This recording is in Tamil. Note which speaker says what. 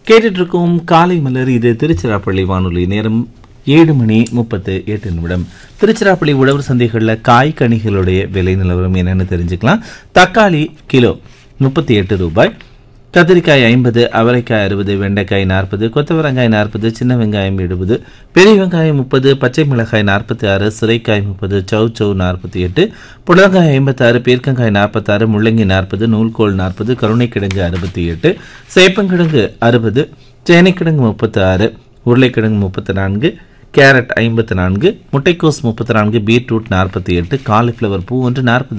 Speaker 1: கேட்டுட்டு இருக்கோம் காலை மலர் இது திருச்சிராப்பள்ளி வானொலி நேரம் ஏழு மணி முப்பத்து எட்டு நிமிடம் திருச்சிராப்பள்ளி உழவர் சந்தைகளில் காய் கனிகளுடைய விலை நிலவரம் என்னன்னு தெரிஞ்சுக்கலாம் தக்காளி கிலோ முப்பத்தி எட்டு ரூபாய் கத்திரிக்காய் ஐம்பது அவரைக்காய் அறுபது வெண்டைக்காய் நாற்பது கொத்தவரங்காய் நாற்பது சின்ன வெங்காயம் எழுபது பெரிய வெங்காயம் முப்பது பச்சை மிளகாய் நாற்பத்தி ஆறு சுரைக்காய் முப்பது சௌ சௌ நாற்பத்தி எட்டு புடலங்காய் ஐம்பத்தாறு பீர்க்கங்காய் நாற்பத்தாறு முள்ளங்கி நாற்பது நூல்கோல் நாற்பது கருணைக்கிழங்கு அறுபத்தி எட்டு சேப்பங்கிழங்கு அறுபது சேனைக்கிழங்கு முப்பத்தி ஆறு உருளைக்கிழங்கு முப்பத்தி நான்கு கேரட் ஐம்பத்தி நான்கு முட்டைக்கோஸ் முப்பத்தி நான்கு பீட்ரூட் நாற்பத்தி எட்டு காலிஃப்ளவர் பூ ஒன்று நாற்பது